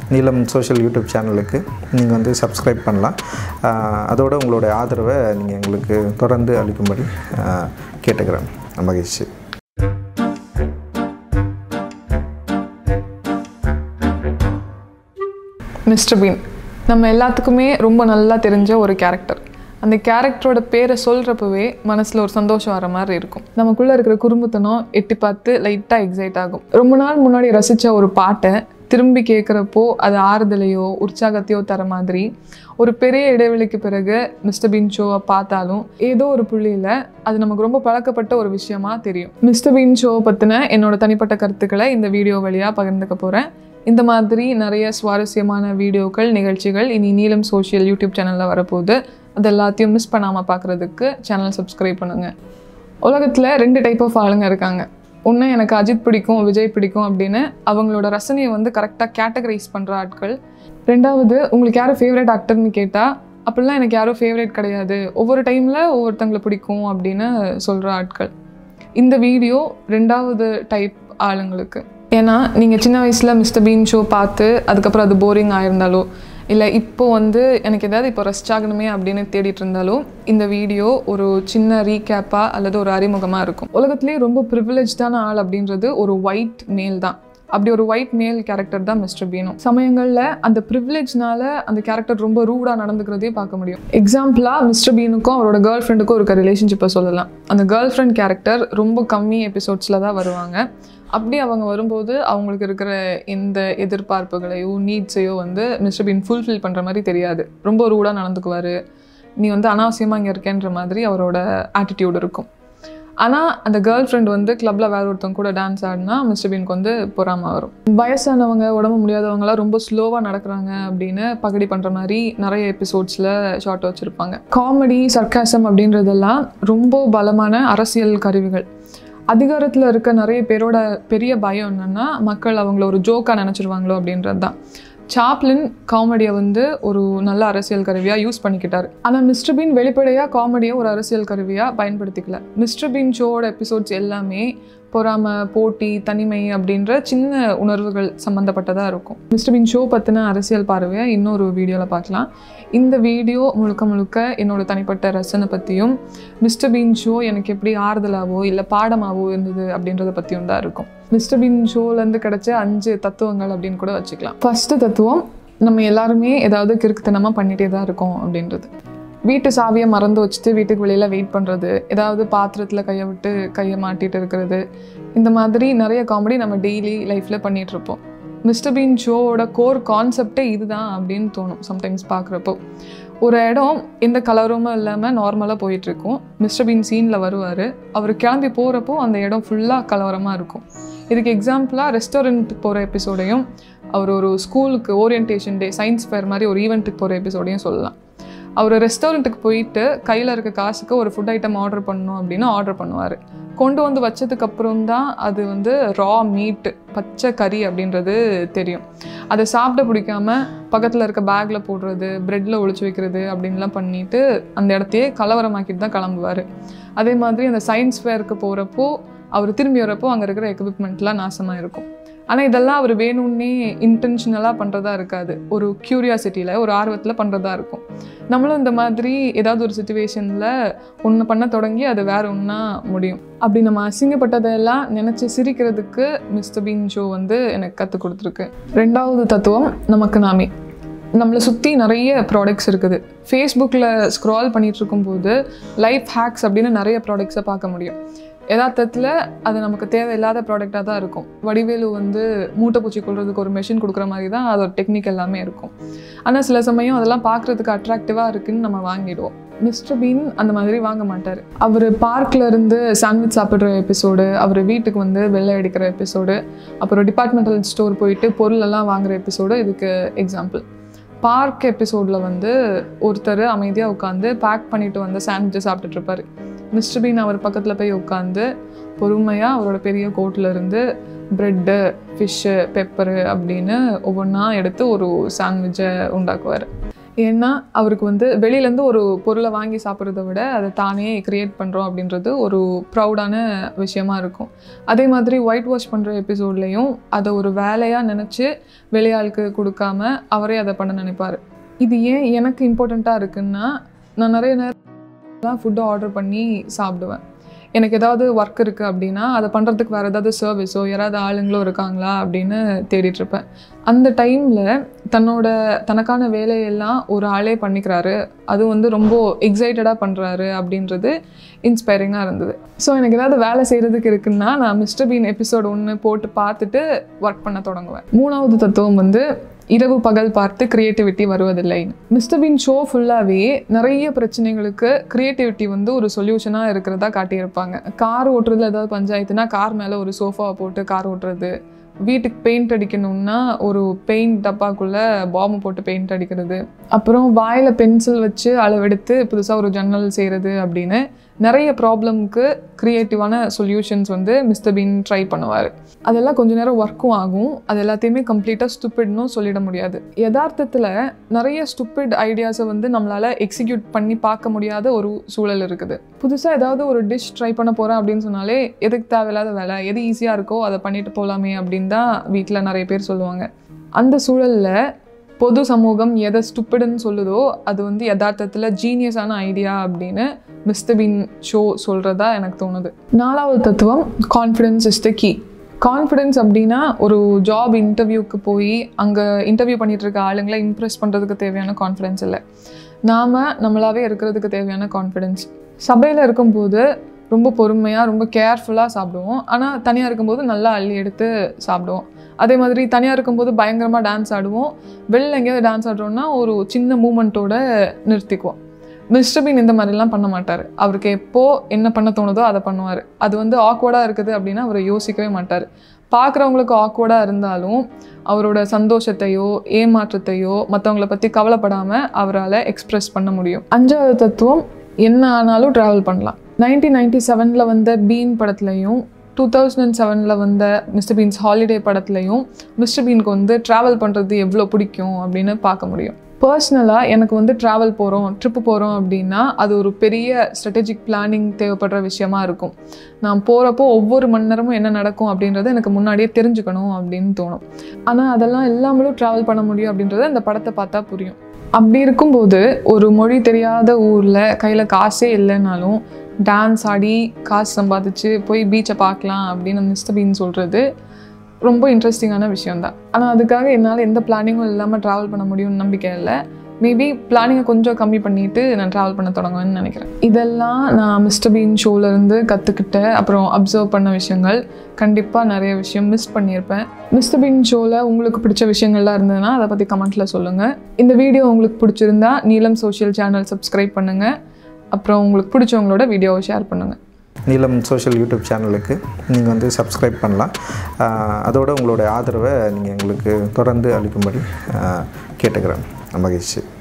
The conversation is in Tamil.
நீலம் சோஷியல் யூடியூப் சேனலுக்கு நீங்கள் வந்து சப்ஸ்கிரைப் பண்ணலாம் ஆஹ் அதோட உங்களுடைய ஆதரவை நீங்கள் எங்களுக்கு தொடர்ந்து அளிக்கும்படி ஆஹ் கேட்டுக்கிறேன் மகிழ்ச்சி மிஸ்டர் பீன் நம்ம எல்லாத்துக்குமே ரொம்ப நல்லா தெரிஞ்ச ஒரு கேரக்டர் அந்த கேரக்டரோட பேரை சொல்கிறப்பவே மனசில் ஒரு சந்தோஷம் வர மாதிரி இருக்கும் நமக்குள்ளே இருக்கிற குறும்புத்தனம் எட்டி பார்த்து லைட்டாக எக்ஸைட் ஆகும் ரொம்ப நாள் முன்னாடி ரசித்த ஒரு பாட்டை திரும்பி கேட்குறப்போ அது ஆறுதலையோ உற்சாகத்தையோ தர மாதிரி ஒரு பெரிய இடைவெளிக்கு பிறகு மிஸ்டர் பீன் ஷோவை பார்த்தாலும் ஏதோ ஒரு புள்ளியில் அது நமக்கு ரொம்ப பழக்கப்பட்ட ஒரு விஷயமா தெரியும் மிஸ்டர் பீன் ஷோவை பற்றின என்னோட தனிப்பட்ட கருத்துக்களை இந்த வீடியோ வழியாக பகிர்ந்துக்க போகிறேன் இந்த மாதிரி நிறைய சுவாரஸ்யமான வீடியோக்கள் நிகழ்ச்சிகள் இனி நீலம் சோஷியல் யூடியூப் சேனலில் வரப்போகுது அது எல்லாத்தையும் மிஸ் பண்ணாமல் பார்க்குறதுக்கு சேனல் சப்ஸ்கிரைப் பண்ணுங்கள் உலகத்தில் ரெண்டு டைப் ஆஃப் ஆளுங்க இருக்காங்க ஒன்று எனக்கு அஜித் பிடிக்கும் விஜய் பிடிக்கும் அப்படின்னு அவங்களோட ரசனையை வந்து கரெக்டாக கேட்டகரைஸ் பண்ணுற ஆட்கள் ரெண்டாவது உங்களுக்கு யாரும் ஃபேவரட் ஆக்டர்னு கேட்டால் அப்படிலாம் எனக்கு யாரும் ஃபேவரட் கிடையாது ஒவ்வொரு டைமில் ஒவ்வொருத்தங்களை பிடிக்கும் அப்படின்னு சொல்கிற ஆட்கள் இந்த வீடியோ ரெண்டாவது டைப் ஆளுங்களுக்கு ஏன்னா நீங்கள் சின்ன வயசில் மிஸ்டர் பீன் ஷோ பார்த்து அதுக்கப்புறம் அது போரிங் ஆயிருந்தாலோ இல்லை இப்போ வந்து எனக்கு ஏதாவது இப்போ ரெஸ்ட் ஆகணுமே அப்படின்னு தேடிட்டு இருந்தாலும் இந்த வீடியோ ஒரு சின்ன ரீகேப்பாக அல்லது ஒரு அறிமுகமாக இருக்கும் உலகத்திலே ரொம்ப ப்ரிவிலேஜ்டான ஆள் அப்படின்றது ஒரு ஒயிட் மேல் தான் அப்படி ஒரு ஒயிட் மேல் கேரக்டர் தான் மிஸ்டர் பீனோ சமயங்களில் அந்த ப்ரிவிலேஜ்னால அந்த கேரக்டர் ரொம்ப ரூடாக நடந்துக்கிறதே பார்க்க முடியும் எக்ஸாம்பிளாக மிஸ்டர் பீனுக்கும் அவரோட கேர்ள் ஃப்ரெண்டுக்கும் இருக்க ரிலேஷன்ஷிப்பை சொல்லலாம் அந்த கேர்ள் ஃப்ரெண்ட் கேரக்டர் ரொம்ப கம்மி எபிசோட்ஸில் தான் வருவாங்க அப்படி அவங்க வரும்போது அவங்களுக்கு இருக்கிற எந்த எதிர்பார்ப்புகளையோ நீட்ஸையோ வந்து மிஸ்டர் பீன் ஃபுல்ஃபில் பண்ணுற மாதிரி தெரியாது ரொம்ப ரூடாக நடந்துக்குவார் நீ வந்து அனாவசியமாக இங்கே இருக்கேன்ற மாதிரி அவரோட ஆட்டிடியூட் இருக்கும் ஆனால் அந்த கேர்ள் ஃப்ரெண்ட் வந்து கிளப்பில் வேற ஒருத்தவங்க கூட டான்ஸ் ஆடினா மிஸ்டர் பீனுக்கு வந்து பொறாம வரும் வயசானவங்க உடம்பு முடியாதவங்களாம் ரொம்ப ஸ்லோவாக நடக்கிறாங்க அப்படின்னு பகடி பண்ணுற மாதிரி நிறைய எபிசோட்ஸில் ஷார்ட் வச்சுருப்பாங்க காமெடி சர்க்காசம் அப்படின்றதெல்லாம் ரொம்ப பலமான அரசியல் கருவிகள் அதிகாரத்தில் இருக்க நிறைய பேரோட பெரிய பயம் என்னென்னா மக்கள் அவங்கள ஒரு ஜோக்காக நினச்சிருவாங்களோ அப்படின்றது தான் சாப்லின் காமெடியை வந்து ஒரு நல்ல அரசியல் கருவியாக யூஸ் பண்ணிக்கிட்டார் ஆனால் மிஸ்டர் பீன் வெளிப்படையாக காமெடியை ஒரு அரசியல் கருவியாக பயன்படுத்திக்கல மிஸ்டர் பீன் ஷோவோட எபிசோட்ஸ் எல்லாமே பொறாமை போட்டி தனிமை அப்படின்ற சின்ன உணர்வுகள் சம்மந்தப்பட்டதாக இருக்கும் மிஸ்டர் பீன் ஷோ பற்றின அரசியல் பார்வையை இன்னொரு வீடியோவில் பார்க்கலாம் இந்த வீடியோ முழுக்க முழுக்க என்னோட தனிப்பட்ட ரசனை பற்றியும் மிஸ்டர் பீன் ஷோ எனக்கு எப்படி ஆறுதலாவோ இல்லை பாடமாவோ இருந்தது அப்படின்றத பற்றியும் தான் இருக்கும் மிஸ்டர் பீன் ஷோலேருந்து கிடைச்ச அஞ்சு தத்துவங்கள் அப்படின்னு கூட வச்சுக்கலாம் ஃபஸ்ட்டு தத்துவம் நம்ம எல்லாருமே ஏதாவது கிறுக்குத்தனமாக பண்ணிகிட்டே தான் இருக்கோம் அப்படின்றது வீட்டு சாவியை மறந்து வச்சுட்டு வீட்டுக்கு வெளியில் வெயிட் பண்ணுறது ஏதாவது பாத்திரத்தில் கையை விட்டு கையை மாட்டிட்டு இருக்கிறது இந்த மாதிரி நிறைய காமெடி நம்ம டெய்லி லைஃப்பில் பண்ணிகிட்ருப்போம் மிஸ்டர் பீன் ஷோவோட கோர் கான்செப்டே இதுதான் அப்படின்னு தோணும் சம்டைம்ஸ் பார்க்குறப்போ ஒரு இடம் எந்த கலருமே இல்லாமல் நார்மலாக போயிட்டுருக்கும் மிஸ்டர் பீன் சீனில் வருவார் அவர் கிளம்பி போகிறப்போ அந்த இடம் ஃபுல்லாக கலவரமாக இருக்கும் இதுக்கு எக்ஸாம்பிளாக ரெஸ்டாரண்ட்டுக்கு போகிற எபிசோடையும் அவர் ஒரு ஸ்கூலுக்கு ஓரியன்டேஷன் டே சயின்ஸ் ஃபேர் மாதிரி ஒரு ஈவெண்ட்டுக்கு போகிற எபிசோடையும் சொல்லலாம் அவர் ரெஸ்டாரண்ட்டுக்கு போயிட்டு கையில் இருக்க காசுக்கு ஒரு ஃபுட் ஐட்டம் ஆர்டர் பண்ணணும் அப்படின்னு ஆர்டர் பண்ணுவார் கொண்டு வந்து வச்சதுக்கு அப்புறம் தான் அது வந்து ரா மீட் பச்சை கறி அப்படின்றது தெரியும் அதை சாப்பிட பிடிக்காம பக்கத்தில் இருக்க பேக்கில் போடுறது ப்ரெட்டில் ஒழிச்சு வைக்கிறது அப்படின்லாம் பண்ணிட்டு அந்த இடத்தையே கலவரமாக்கிட்டு தான் கிளம்புவார் அதே மாதிரி அந்த சயின்ஸ் ஃபேருக்கு போகிறப்போ அவர் திரும்பி வரப்போ அங்கே இருக்கிற எக்யூப்மெண்ட்லாம் நாசமாக இருக்கும் ஆனால் இதெல்லாம் அவர் வேணும்னே இன்டென்ஷனலாக பண்ணுறதா இருக்காது ஒரு க்யூரியாசிட்டியில் ஒரு ஆர்வத்தில் பண்ணுறதா இருக்கும் நம்மளும் இந்த மாதிரி ஏதாவது ஒரு சுச்சுவேஷனில் ஒன்று பண்ண தொடங்கி அது வேற ஒன்றா முடியும் அப்படி நம்ம அசிங்கப்பட்டதெல்லாம் நினச்சி சிரிக்கிறதுக்கு மிஸ்டர் பீன் ஷோ வந்து எனக்கு கற்றுக் கொடுத்துருக்கு ரெண்டாவது தத்துவம் நமக்கு நாமே நம்மளை சுற்றி நிறைய ப்ராடக்ட்ஸ் இருக்குது ஃபேஸ்புக்கில் ஸ்க்ரால் பண்ணிகிட்டு இருக்கும்போது லைஃப் ஹேக்ஸ் அப்படின்னு நிறைய ப்ராடக்ட்ஸை பார்க்க முடியும் யதார்த்தத்தில் அது நமக்கு தேவையில்லாத ப்ராடக்டாக தான் இருக்கும் வடிவேலு வந்து மூட்டை பூச்சி கொள்றதுக்கு ஒரு மெஷின் கொடுக்குற மாதிரி தான் அதோட டெக்னிக் எல்லாமே இருக்கும் ஆனால் சில சமயம் அதெல்லாம் பார்க்குறதுக்கு அட்ராக்டிவாக இருக்குன்னு நம்ம வாங்கிடுவோம் மிஸ்டர் பீன் அந்த மாதிரி வாங்க மாட்டார் அவர் பார்க்கில் இருந்து சாண்ட்விச் சாப்பிட்ற எபிசோடு அவர் வீட்டுக்கு வந்து வெள்ளை அடிக்கிற எபிசோடு அப்புறம் டிபார்ட்மெண்டல் ஸ்டோர் போயிட்டு பொருளெல்லாம் வாங்குற எபிசோடு இதுக்கு எக்ஸாம்பிள் பார்க் எபிசோடில் வந்து ஒருத்தர் அமைதியாக உட்காந்து பேக் பண்ணிட்டு வந்து சாண்ட்விச்சை சாப்பிட்டுட்டு இருப்பாரு மிஸ்டர் பீன் அவர் பக்கத்தில் போய் உட்காந்து பொறுமையாக அவரோட பெரிய கோட்டில் இருந்து ப்ரெட்டு ஃபிஷ்ஷு பெப்பரு அப்படின்னு ஒவ்வொன்றா எடுத்து ஒரு சாண்ட்விட்சை உண்டாக்குவார் ஏன்னா அவருக்கு வந்து வெளியிலேருந்து ஒரு பொருளை வாங்கி சாப்பிட்றத விட அதை தானே கிரியேட் பண்ணுறோம் அப்படின்றது ஒரு ப்ரௌடான விஷயமா இருக்கும் அதே மாதிரி ஒயிட் வாஷ் பண்ணுற எபிசோட்லேயும் அதை ஒரு வேலையாக நினச்சி வெளியாளுக்கு கொடுக்காம அவரே அதை பண்ண நினைப்பார் இது ஏன் எனக்கு இம்பார்ட்டண்ட்டாக இருக்குன்னா நான் நிறைய நேரம் ஃபுட்டு ஆர்டர் பண்ணி சாப்பிடுவேன் எனக்கு ஏதாவது ஒர்க் இருக்குது அப்படின்னா அதை பண்ணுறதுக்கு வேறு ஏதாவது சர்வீஸோ யாராவது ஆளுங்களோ இருக்காங்களா அப்படின்னு தேடிட்டு இருப்பேன் அந்த டைமில் தன்னோட தனக்கான வேலையெல்லாம் ஒரு ஆளே பண்ணிக்கிறாரு அது வந்து ரொம்ப எக்ஸைட்டடாக பண்ணுறாரு அப்படின்றது இன்ஸ்பைரிங்காக இருந்தது ஸோ எனக்கு ஏதாவது வேலை செய்கிறதுக்கு இருக்குன்னா நான் மிஸ்டர் பீன் எபிசோட் ஒன்று போட்டு பார்த்துட்டு ஒர்க் பண்ண தொடங்குவேன் மூணாவது தத்துவம் வந்து இரவு பகல் பார்த்து கிரியேட்டிவிட்டி வருவதில்லை மிஸ்டர் பீன் ஷோ ஃபுல்லாகவே நிறைய பிரச்சனைகளுக்கு கிரியேட்டிவிட்டி வந்து ஒரு சொல்யூஷனாக இருக்கிறதா காட்டியிருப்பாங்க கார் ஓட்டுறதுல ஏதாவது பஞ்சாயத்துனா கார் மேலே ஒரு சோஃபாவை போட்டு கார் ஓட்டுறது வீட்டுக்கு பெயிண்ட் அடிக்கணும்னா ஒரு பெயிண்ட் டப்பாக்குள்ளே பாம்பு போட்டு பெயிண்ட் அடிக்கிறது அப்புறம் வாயில் பென்சில் வச்சு அளவெடுத்து புதுசாக ஒரு ஜன்னல் செய்கிறது அப்படின்னு நிறைய ப்ராப்ளம்க்கு க்ரியேட்டிவான சொல்யூஷன்ஸ் வந்து மிஸ்டர் பீன் ட்ரை பண்ணுவார் அதெல்லாம் கொஞ்ச நேரம் ஒர்க்கும் ஆகும் அது எல்லாத்தையுமே கம்ப்ளீட்டாக ஸ்டூப்பிட்னும் சொல்லிட முடியாது யதார்த்தத்தில் நிறைய ஸ்டூப்பிட் ஐடியாஸை வந்து நம்மளால் எக்ஸிக்யூட் பண்ணி பார்க்க முடியாத ஒரு சூழல் இருக்குது புதுசாக ஏதாவது ஒரு டிஷ் ட்ரை பண்ண போகிறேன் அப்படின்னு சொன்னாலே எதுக்கு தேவையில்லாத வேலை எது ஈஸியாக இருக்கோ அதை பண்ணிட்டு போகலாமே அப்படின்னு தான் வீட்டில் நிறைய பேர் சொல்லுவாங்க அந்த சூழலில் பொது சமூகம் எதை ஸ்டூப்பிடுன்னு சொல்லுதோ அது வந்து யதார்த்தத்தில் ஜீனியஸான ஐடியா அப்படின்னு மிஸ்டர் பீன் ஷோ சொல்கிறதா எனக்கு தோணுது நாலாவது தத்துவம் confidence is the key confidence அப்படின்னா ஒரு ஜாப் இன்டர்வியூக்கு போய் அங்கே இன்டர்வியூ பண்ணிட்டு இருக்க ஆளுங்களை இம்ப்ரெஸ் பண்ணுறதுக்கு தேவையான கான்ஃபிடென்ஸ் இல்லை நாம் நம்மளாவே இருக்கிறதுக்கு தேவையான கான்ஃபிடென்ஸ் சபையில் இருக்கும்போது ரொம்ப பொறுமையாக ரொம்ப கேர்ஃபுல்லாக சாப்பிடுவோம் ஆனால் தனியாக இருக்கும்போது நல்லா அள்ளி எடுத்து சாப்பிடுவோம் அதே மாதிரி தனியாக இருக்கும்போது பயங்கரமாக டான்ஸ் ஆடுவோம் வெளில எங்கேயாவது டான்ஸ் ஆடுறோம்னா ஒரு சின்ன மூமெண்ட்டோட நிறுத்திக்குவோம் மிஸ்டர் பீன் இந்த மாதிரிலாம் பண்ண மாட்டார் அவருக்கு எப்போ என்ன பண்ண தோணுதோ அதை பண்ணுவார் அது வந்து ஆக்வர்டாக இருக்குது அப்படின்னா அவர் யோசிக்கவே மாட்டார் பார்க்குறவங்களுக்கு ஆக்வர்டாக இருந்தாலும் அவரோட சந்தோஷத்தையோ ஏமாற்றத்தையோ மற்றவங்கள பற்றி கவலைப்படாமல் அவரால் எக்ஸ்ப்ரெஸ் பண்ண முடியும் அஞ்சாவது தத்துவம் என்ன ஆனாலும் ட்ராவல் பண்ணலாம் நைன்டீன் நைன்டி செவனில் வந்த பீன் படத்துலையும் டூ தௌசண்ட் அண்ட் செவனில் வந்த மிஸ்டர் பீன்ஸ் ஹாலிடே படத்துலையும் மிஸ்டர் பீனுக்கு வந்து ட்ராவல் பண்ணுறது எவ்வளோ பிடிக்கும் அப்படின்னு பார்க்க முடியும் பர்சனலாக எனக்கு வந்து ட்ராவல் போகிறோம் ட்ரிப்பு போகிறோம் அப்படின்னா அது ஒரு பெரிய ஸ்ட்ராட்டஜிக் பிளானிங் தேவைப்படுற விஷயமா இருக்கும் நான் போகிறப்போ ஒவ்வொரு மணி நேரமும் என்ன நடக்கும் அப்படின்றத எனக்கு முன்னாடியே தெரிஞ்சுக்கணும் அப்படின்னு தோணும் ஆனால் அதெல்லாம் இல்லாமலும் ட்ராவல் பண்ண முடியும் அப்படின்றத இந்த படத்தை பார்த்தா புரியும் அப்படி இருக்கும்போது ஒரு மொழி தெரியாத ஊரில் கையில் காசே இல்லைனாலும் டான்ஸ் ஆடி காசு சம்பாதிச்சு போய் பீச்சை பார்க்கலாம் அப்படின்னு மிஸ்டர் பீன் சொல்கிறது ரொம்ப இன்ட்ரெஸ்டிங்கான விஷயம்தான் ஆனால் அதுக்காக என்னால் எந்த பிளானிங்கும் இல்லாமல் ட்ராவல் பண்ண முடியும்னு நம்பிக்கை இல்லை மேபி பிளானிங்கை கொஞ்சம் கம்மி பண்ணிவிட்டு நான் ட்ராவல் பண்ண தொடங்குவேன்னு நினைக்கிறேன் இதெல்லாம் நான் மிஸ்டர் பீன் ஷோலேருந்து கற்றுக்கிட்ட அப்புறம் அப்சர்வ் பண்ண விஷயங்கள் கண்டிப்பாக நிறைய விஷயம் மிஸ் பண்ணியிருப்பேன் மிஸ்டர் பீன் ஷோவில் உங்களுக்கு பிடிச்ச விஷயங்கள்லாம் இருந்ததுன்னா அதை பற்றி கமெண்ட்டில் சொல்லுங்கள் இந்த வீடியோ உங்களுக்கு பிடிச்சிருந்தா நீலம் சோஷியல் சேனல் சப்ஸ்கிரைப் பண்ணுங்கள் அப்புறம் உங்களுக்கு பிடிச்சவங்களோட வீடியோவை ஷேர் பண்ணுங்கள் நீலம் சோஷியல் யூடியூப் சேனலுக்கு நீங்கள் வந்து சப்ஸ்கிரைப் பண்ணலாம் ஆஹ் அதோட உங்களுடைய ஆதரவை நீங்கள் எங்களுக்கு தொடர்ந்து அளிக்கும்படி ஆஹ் கேட்டுக்கிறேன் மகிழ்ச்சி